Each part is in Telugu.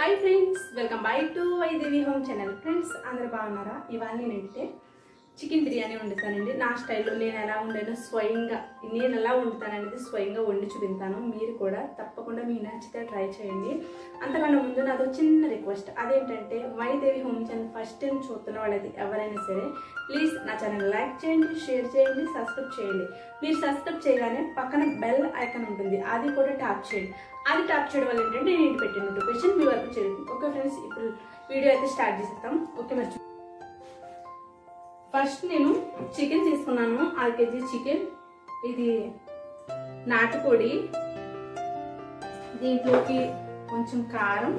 hi friends welcome by to Vaidehi home channel friends అందరు బాగున్నారా ఇవాళ నేనంటే చికెన్ బిర్యానీ వండుతానండి నా స్టైల్లో నేను ఎలా వండానో స్వయంగా నేను ఎలా వండుతాననేది స్వయంగా వండి చూపిస్తాను మీరు కూడా తప్పకుండా మీకు నచ్చితే ట్రై చేయండి అంతకన్నా ముందు నాదో చిన్న రిక్వెస్ట్ అదేంటంటే Vaidehi home channel first time చూస్తున్న వాళ్ళది ఎవరైనా సరే ప్లీజ్ నా ఛానల్ లైక్ చేయండి షేర్ చేయండి సబ్స్క్రైబ్ చేయండి మీరు సబ్స్క్రైబ్ చేయగానే పక్కన బెల్ ఐకాన్ ఉంటుంది అది కూడా ట్యాప్ చేయండి అది ట్యాప్ చేయడం వల్ల ఏంటంటే నేను ఇంటి పెట్టిన నోటిఫికేషన్ మీ వరకు చేరుతుంది ఓకే ఫ్రెండ్స్ ఇప్పుడు వీడియో అయితే స్టార్ట్ చేసేద్దాం ఓకే మరి చూ- ఫస్ట్ నేను చికెన్ తీసుకున్నాను అర కేజీ చికెన్ ఇది నాటుకోడి దీంట్లోకి కొంచెం కారం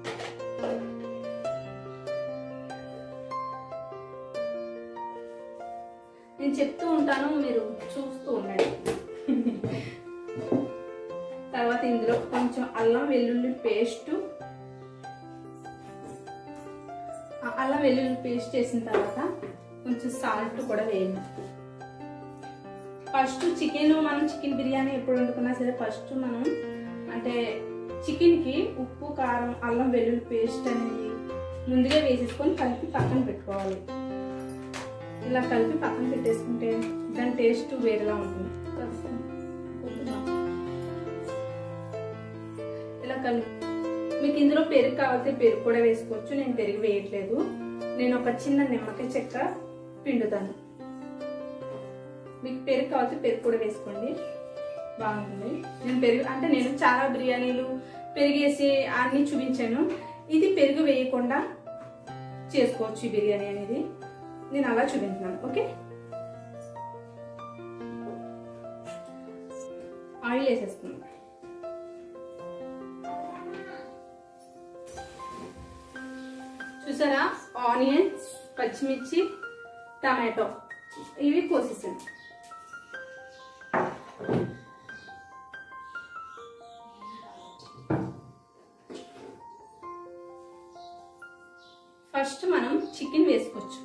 నేను చెప్తూ ఉంటాను మీరు చూస్తూ ఉండండి తర్వాత ఇందులో కొంచెం అల్లం వెల్లుల్లి పేస్ట్ అల్లం వెల్లుల్లి పేస్ట్ వేసిన తర్వాత కొంచెం సాల్ట్ కూడా వేయండి ఫస్ట్ చికెన్ మనం చికెన్ బిర్యానీ ఎప్పుడు వండుకున్నా సరే ఫస్ట్ మనం అంటే చికెన్కి ఉప్పు కారం అల్లం వెల్లుల్లి పేస్ట్ అనేది ముందుగా వేసేసుకొని కలిపి పక్కన పెట్టుకోవాలి ఇలా కలిపి పక్కన పెట్టేసుకుంటే దాని టేస్ట్ వేరేలా ఉంటుంది ఇలా కలిపి మీకు ఇందులో పెరుగు కావాలంటే పెరుగు కూడా వేసుకోవచ్చు నేను పెరుగు వేయట్లేదు నేను ఒక చిన్న నిమ్మకాయ చెక్క పిండుతాను మీకు పెరుగు కావాలంటే పెరుగు కూడా వేసుకోండి బాగుంటుంది నేను పెరుగు అంటే నేను చాలా బిర్యానీలు పెరిగేసి అన్ని చూపించాను ఇది పెరుగు వేయకుండా చేసుకోవచ్చు ఈ బిర్యానీ అనేది నేను అలా చూపించాను ఓకే ఆయిల్ వేసేస్తున్నాను చూసారా ఆనియన్స్ పచ్చిమిర్చి టమాటో ఇవి కోసేసాను ఫస్ట్ మనం చికెన్ వేసుకోవచ్చు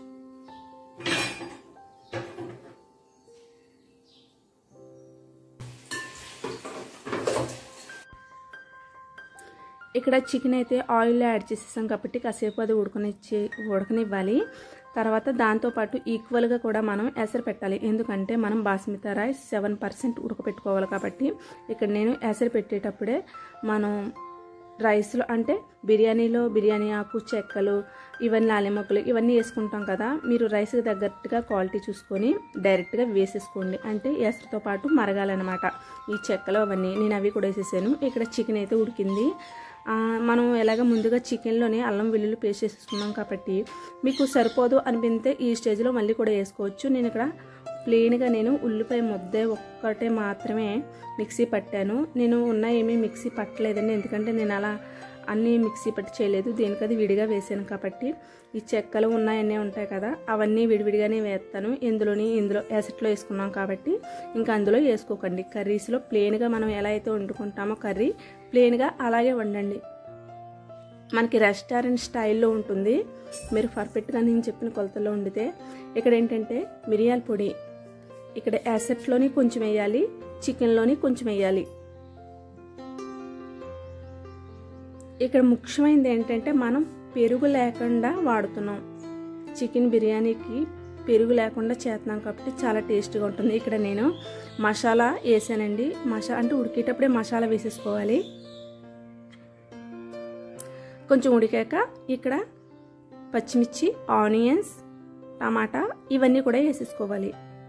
ఇక్కడ చికెన్ అయితే ఆయిల్లో యాడ్ చేసేసాం కాబట్టి కాసేపు అది ఉడకనిచ్చి ఉడకనివ్వాలి తర్వాత దాంతోపాటు ఈక్వల్గా కూడా మనం ఎసరు పెట్టాలి ఎందుకంటే మనం బాస్మతి రైస్ సెవెన్ పర్సెంట్ ఉడకపెట్టుకోవాలి కాబట్టి ఇక్కడ నేను ఎసరు పెట్టేటప్పుడే మనం రైస్లో అంటే బిర్యానీలో బిర్యానీ ఆకు చెక్కలు ఇవన్నీ లాలిమొక్కలు ఇవన్నీ వేసుకుంటాం కదా మీరు రైస్కి తగ్గట్టుగా క్వాలిటీ చూసుకొని డైరెక్ట్గా వేసేసుకోండి అంటే ఎసరుతో పాటు మరగాలన్నమాట ఈ చెక్కలు అవన్నీ నేను అవి కూడా వేసేసాను ఇక్కడ చికెన్ అయితే ఉడికింది మనం ఎలాగ ముందుగా చికెన్లోనే అల్లం వెల్లుల్లి పేస్ట్ చేసుకున్నాం కాబట్టి మీకు సరిపోదు అనిపిస్తే ఈ స్టేజ్లో మళ్ళీ కూడా వేసుకోవచ్చు నేను ఇక్కడ ప్లెయిన్గా నేను ఉల్లిపాయ ముద్ద ఒక్కటే మాత్రమే మిక్సీ పట్టాను నేను ఉన్న ఏమీ మిక్సీ పట్టలేదండి ఎందుకంటే నేను అలా అన్నీ మిక్సీ పట్టి చేయలేదు దేనికది విడిగా వేసాను కాబట్టి ఈ చెక్కలు ఉన్నాయన్నీ ఉంటాయి కదా అవన్నీ విడివిడిగానే వేస్తాను ఇందులోని ఇందులో ఎసట్లో వేసుకున్నాం కాబట్టి ఇంకా అందులో వేసుకోకండి కర్రీస్లో ప్లెయిన్గా మనం ఎలా అయితే వండుకుంటామో కర్రీ ప్లెయిన్గా అలాగే వండండి మనకి రెస్టారెంట్ స్టైల్లో ఉంటుంది మీరు పర్ఫెక్ట్గా నేను చెప్పిన కొలతల్లో వండితే ఇక్కడ ఏంటంటే మిరియాల పొడి ఇక్కడ యాసెట్లోని కొంచెం వేయాలి చికెన్లోని కొంచెం వేయాలి ఇక్కడ ముఖ్యమైనది ఏంటంటే మనం పెరుగు లేకుండా వాడుతున్నాం చికెన్ బిర్యానీకి పెరుగు లేకుండా చేస్తున్నాం కాబట్టి చాలా టేస్ట్గా ఉంటుంది ఇక్కడ నేను మసాలా వేసానండి మసాలా అంటే ఉడికేటప్పుడే మసాలా వేసేసుకోవాలి కొంచెం ఉడికాక ఇక్కడ పచ్చిమిర్చి ఆనియన్స్ టమాటా ఇవన్నీ కూడా వేసేసుకోవాలి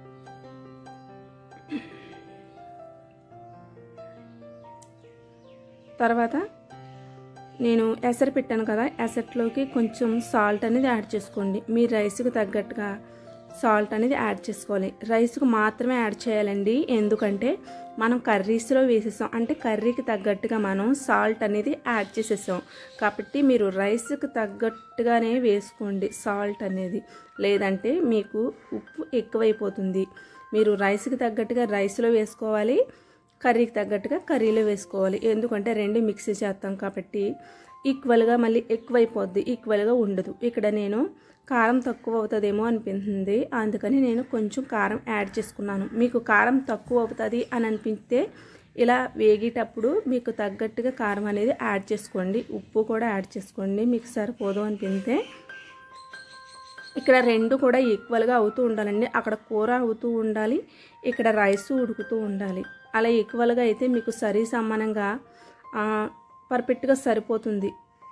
తర్వాత నేను ఎసరు పెట్టాను కదా ఎసట్లోకి కొంచెం సాల్ట్ అనేది యాడ్ చేసుకోండి మీ రైస్కి తగ్గట్టుగా సాల్ట్ అనేది యాడ్ చేసుకోవాలి రైస్కి మాత్రమే యాడ్ చేయాలండి ఎందుకంటే మనం కర్రీస్లో వేసేసాం అంటే కర్రీకి తగ్గట్టుగా మనం సాల్ట్ అనేది యాడ్ చేసేసాం కాబట్టి మీరు రైస్కి తగ్గట్టుగానే వేసుకోండి సాల్ట్ అనేది లేదంటే మీకు ఉప్పు ఎక్కువైపోతుంది మీరు రైస్కి తగ్గట్టుగా రైస్లో వేసుకోవాలి కర్రీకి తగ్గట్టుగా కర్రీలో వేసుకోవాలి ఎందుకంటే రెండు మిక్సీ చేస్తాం కాబట్టి ఈక్వల్గా మళ్ళీ ఎక్కువైపోద్ది ఈక్వల్గా ఉండదు ఇక్కడ నేను కారం తక్కువ అవుతుందేమో అనిపిస్తుంది అందుకని నేను కొంచెం కారం యాడ్ చేసుకున్నాను మీకు కారం తక్కువ అవుతుంది అని అనిపిస్తే ఇలా వేగేటప్పుడు మీకు తగ్గట్టుగా కారం అనేది యాడ్ చేసుకోండి ఉప్పు కూడా యాడ్ చేసుకోండి మీకు సరిపోదు అని తింటే ఇక్కడ రెండు కూడా ఈక్వల్గా అవుతూ ఉండాలండి అక్కడ కూర అవుతూ ఉండాలి ఇక్కడ రైస్ ఉడుకుతూ ఉండాలి అలా ఈక్వల్గా అయితే మీకు సరి సమానంగా పర్ఫెక్ట్గా సరిపోతుంది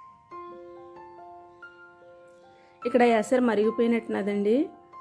ఇక్కడ ఎసరు మరిగిపోయినట్టున్నదండి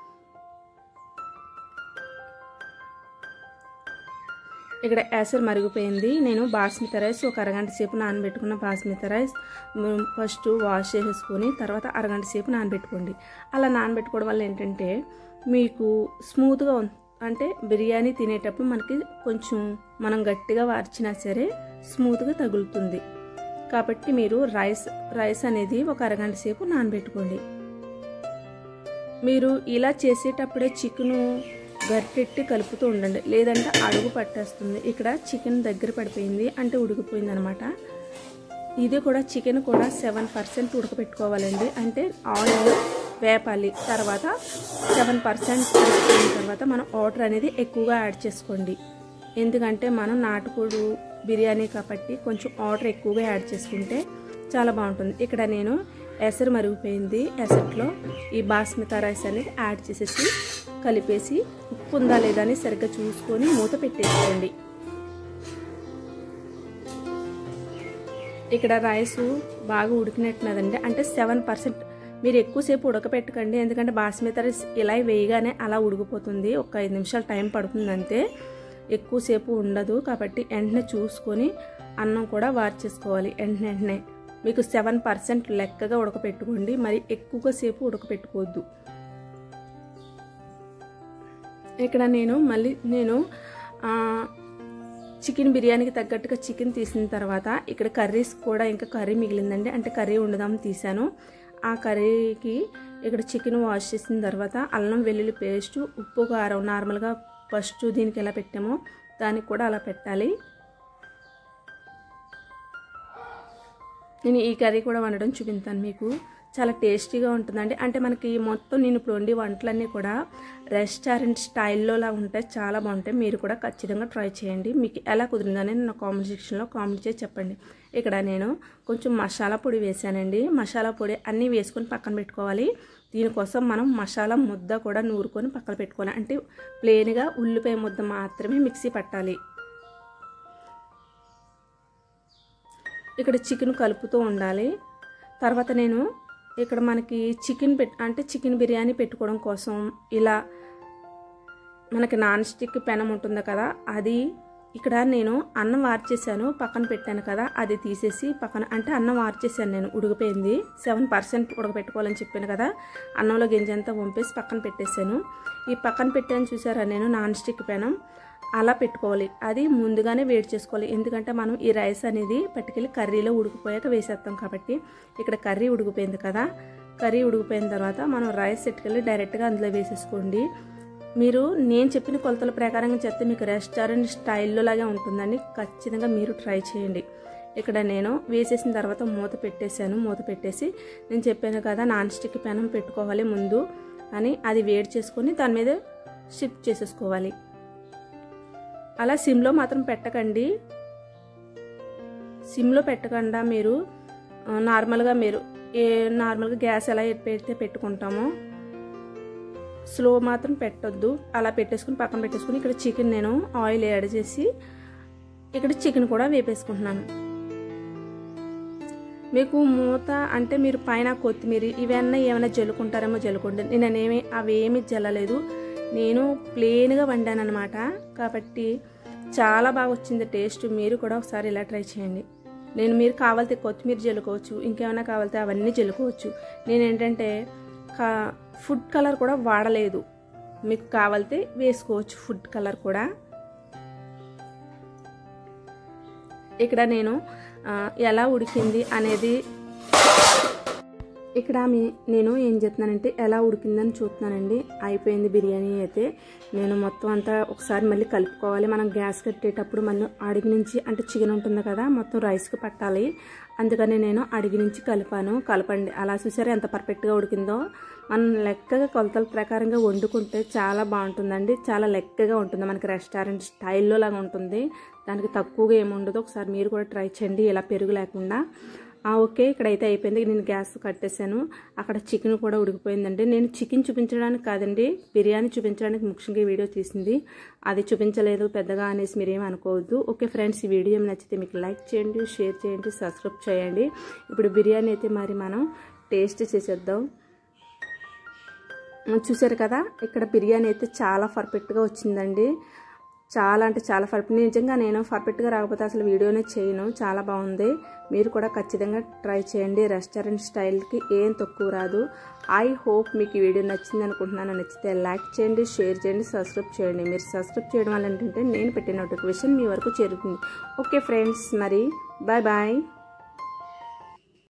ఇక్కడ ఎసరు మరిగిపోయింది నేను బాస్మతి రైస్ ఒక అరగంట సేపు నానబెట్టుకున్న బాస్మతి రైస్ ఫస్ట్ వాష్ చేసేసుకొని తర్వాత అరగంట సేపు నానబెట్టుకోండి అలా నానబెట్టుకోవడం వల్ల ఏంటంటే మీకు స్మూత్గా అంటే బిర్యానీ తినేటప్పుడు మనకి కొంచెం మనం గట్టిగా వార్చినా సరే స్మూత్గా తగులుతుంది కాబట్టి మీరు రైస్ రైస్ అనేది ఒక అరగంట సేపు నానబెట్టుకోండి మీరు ఇలా చేసేటప్పుడే చికెను గరిటెట్టి కలుపుతూ ఉండండి లేదంటే అడుగు పట్టేస్తుంది ఇక్కడ చికెన్ దగ్గర పడిపోయింది అంటే ఉడికిపోయింది అనమాట ఇది కూడా చికెన్ కూడా సెవెన్ పర్సెంట్ ఉడకపెట్టుకోవాలండి అంటే ఆయిల్ వేపాలి తర్వాత సెవెన్ పర్సెంట్ ఉడికిపోయిన తర్వాత మనం వాటర్ అనేది ఎక్కువగా యాడ్ చేసుకోండి ఎందుకంటే మనం నాటుకోడు బిర్యానీ కాబట్టి కొంచెం వాటర్ ఎక్కువగా యాడ్ చేసుకుంటే చాలా బాగుంటుంది ఇక్కడ నేను ఎసరు మరిగిపోయింది ఎసట్లో ఈ బాస్మతి రైస్ అనేది యాడ్ చేసేసి కలిపేసి ఉప్పు ఉందా లేదా అని సరిగ్గా చూసుకొని మూత పెట్టేసుకోండి ఇక్కడ రైస్ బాగా ఉడికినట్టున్నదండి అంటే సెవెన్ పర్సెంట్ మీరు ఎక్కువసేపు ఉడకపెట్టకండి ఎందుకంటే బాస్మతి రైస్ ఇలా వేయగానే అలా ఉడికిపోతుంది ఒక ఐదు నిమిషాలు టైం పడుతుంది అంతే ఎక్కువసేపు ఉండదు కాబట్టి వెంటనే చూసుకొని అన్నం కూడా వార్చేసుకోవాలి వెంటనే వెంటనే మీకు సెవెన్ పర్సెంట్ లెక్కగా ఉడకపెట్టుకోండి మరి ఎక్కువగా సేపు ఉడకపెట్టుకోవద్దు ఇక్కడ నేను మళ్ళీ నేను చికెన్ బిర్యానీకి తగ్గట్టుగా చికెన్ తీసిన తర్వాత ఇక్కడ కర్రీస్ కూడా ఇంకా కర్రీ మిగిలిందండి అంటే కర్రీ ఉండదాం తీసాను ఆ కర్రీకి ఇక్కడ చికెన్ వాష్ చేసిన తర్వాత అల్లం వెల్లుల్లి పేస్ట్ ఉప్పు కారం నార్మల్గా ఫస్ట్ దీనికి ఎలా పెట్టామో దానికి కూడా అలా పెట్టాలి నేను ఈ కర్రీ కూడా వండడం చూపిస్తాను మీకు చాలా టేస్టీగా ఉంటుందండి అంటే మనకి మొత్తం నేను ఇప్పుడు వండి వంటలన్నీ కూడా రెస్టారెంట్ స్టైల్లోలా ఉంటాయి చాలా బాగుంటాయి మీరు కూడా ఖచ్చితంగా ట్రై చేయండి మీకు ఎలా కుదిరిందని నా కామెంట్ సెక్షన్లో కామెంట్ చేసి చెప్పండి ఇక్కడ నేను కొంచెం మసాలా పొడి వేసానండి మసాలా పొడి అన్నీ వేసుకొని పక్కన పెట్టుకోవాలి దీనికోసం మనం మసాలా ముద్ద కూడా నూరుకొని పక్కన పెట్టుకోవాలి అంటే ప్లెయిన్గా ఉల్లిపాయ ముద్ద మాత్రమే మిక్సీ పట్టాలి ఇక్కడ చికెన్ కలుపుతూ ఉండాలి తర్వాత నేను ఇక్కడ మనకి చికెన్ పెట్ అంటే చికెన్ బిర్యానీ పెట్టుకోవడం కోసం ఇలా మనకి నాన్ స్టిక్ పెనం ఉంటుంది కదా అది ఇక్కడ నేను అన్నం వార్చేసాను పక్కన పెట్టాను కదా అది తీసేసి పక్కన అంటే అన్నం వార్చేసాను నేను ఉడికిపోయింది సెవెన్ పర్సెంట్ ఉడకపెట్టుకోవాలని చెప్పాను కదా అన్నంలో గింజంతా వంపేసి పక్కన పెట్టేశాను ఈ పక్కన పెట్టాను చూసారా నేను నాన్ స్టిక్ పెనం అలా పెట్టుకోవాలి అది ముందుగానే వేడి చేసుకోవాలి ఎందుకంటే మనం ఈ రైస్ అనేది పట్టుకెళ్ళి కర్రీలో ఉడికిపోయాక వేసేస్తాం కాబట్టి ఇక్కడ కర్రీ ఉడికిపోయింది కదా కర్రీ ఉడికిపోయిన తర్వాత మనం రైస్ ఎట్టుకెళ్ళి డైరెక్ట్గా అందులో వేసేసుకోండి మీరు నేను చెప్పిన కొలతల ప్రకారంగా చెప్తే మీకు రెస్టారెంట్ స్టైల్లో లాగే ఉంటుందండి ఖచ్చితంగా మీరు ట్రై చేయండి ఇక్కడ నేను వేసేసిన తర్వాత మూత పెట్టేశాను మూత పెట్టేసి నేను చెప్పాను కదా నాన్ స్టిక్ పెనం పెట్టుకోవాలి ముందు అని అది వేడి చేసుకొని దాని మీద షిఫ్ట్ చేసేసుకోవాలి అలా సిమ్లో మాత్రం పెట్టకండి సిమ్లో పెట్టకుండా మీరు నార్మల్గా మీరు ఏ నార్మల్గా గ్యాస్ ఎలా పెడితే పెట్టుకుంటామో స్లో మాత్రం పెట్టొద్దు అలా పెట్టేసుకుని పక్కన పెట్టేసుకుని ఇక్కడ చికెన్ నేను ఆయిల్ యాడ్ చేసి ఇక్కడ చికెన్ కూడా వేపేసుకుంటున్నాను మీకు మూత అంటే మీరు పైన కొత్తిమీర ఇవన్నీ ఏమైనా జల్లుకుంటారేమో జల్లుకోండి నేను అనేమి అవేమి జల్లలేదు నేను ప్లెయిన్గా వండాను అనమాట కాబట్టి చాలా బాగా వచ్చింది టేస్ట్ మీరు కూడా ఒకసారి ఇలా ట్రై చేయండి నేను మీరు కావాలితే కొత్తిమీర జల్లుకోవచ్చు ఇంకేమైనా కావాలితే అవన్నీ జల్లుకోవచ్చు నేను ఏంటంటే కా ఫుడ్ కలర్ కూడా వాడలేదు మీకు కావాలితే వేసుకోవచ్చు ఫుడ్ కలర్ కూడా ఇక్కడ నేను ఎలా ఉడికింది అనేది ఇక్కడ మీ- నేను ఏం చేస్తున్నానంటే ఎలా ఉడికిందని చూస్తున్నానండి అయిపోయింది బిర్యానీ అయితే నేను మొత్తం అంతా ఒకసారి మళ్ళీ కలుపుకోవాలి మనం గ్యాస్ కట్టేటప్పుడు మళ్ళీ అడిగి నుంచి అంటే చికెన్ ఉంటుంది కదా మొత్తం రైస్కి పట్టాలి అందుకని నేను అడిగి నుంచి కలిపాను కలపండి అలా చూసారా ఎంత పర్ఫెక్ట్గా ఉడికిందో మనం లెక్కగా కొలతల ప్రకారంగా వండుకుంటే చాలా బాగుంటుందండి చాలా లెక్కగా ఉంటుంది మనకి రెస్టారెంట్ స్టైల్లో లాగా ఉంటుంది దానికి తక్కువగా ఏమి ఉండదు ఒకసారి మీరు కూడా ట్రై చేయండి ఇలా పెరుగు లేకుండా ఆ, ఓకే ఇక్కడైతే అయిపోయింది నేను గ్యాస్ కట్టేశాను అక్కడ చికెన్ కూడా ఉడికిపోయిందండి నేను చికెన్ చూపించడానికి కాదండి బిర్యానీ చూపించడానికి ముఖ్యంగా ఈ వీడియో తీసింది అది చూపించలేదు పెద్దగా అనేసి మీరేం అనుకోవద్దు ఓకే ఫ్రెండ్స్ ఈ వీడియో ఏమి నచ్చితే మీకు లైక్ చేయండి షేర్ చేయండి సబ్స్క్రైబ్ చేయండి ఇప్పుడు బిర్యానీ అయితే మరి మనం టేస్ట్ చేసేద్దాం చూసారు కదా ఇక్కడ బిర్యానీ అయితే చాలా పర్ఫెక్ట్గా వచ్చిందండి చాలా అంటే చాలా పర్ఫెక్ట్ నిజంగా నేను పర్ఫెక్ట్గా రాకపోతే అసలు వీడియోనే చేయను చాలా బాగుంది మీరు కూడా ఖచ్చితంగా ట్రై చేయండి రెస్టారెంట్ స్టైల్కి ఏం తక్కువ రాదు ఐ హోప్ మీకు ఈ వీడియో నచ్చింది అనుకుంటున్నాను నచ్చితే లైక్ చేయండి షేర్ చేయండి సబ్స్క్రైబ్ చేయండి మీరు సబ్స్క్రైబ్ చేయడం వల్ల ఏంటంటే నేను పెట్టిన నోటిఫికేషన్ మీ వరకు చేరుతుంది ఓకే ఫ్రెండ్స్ మరి బాయ్ బాయ్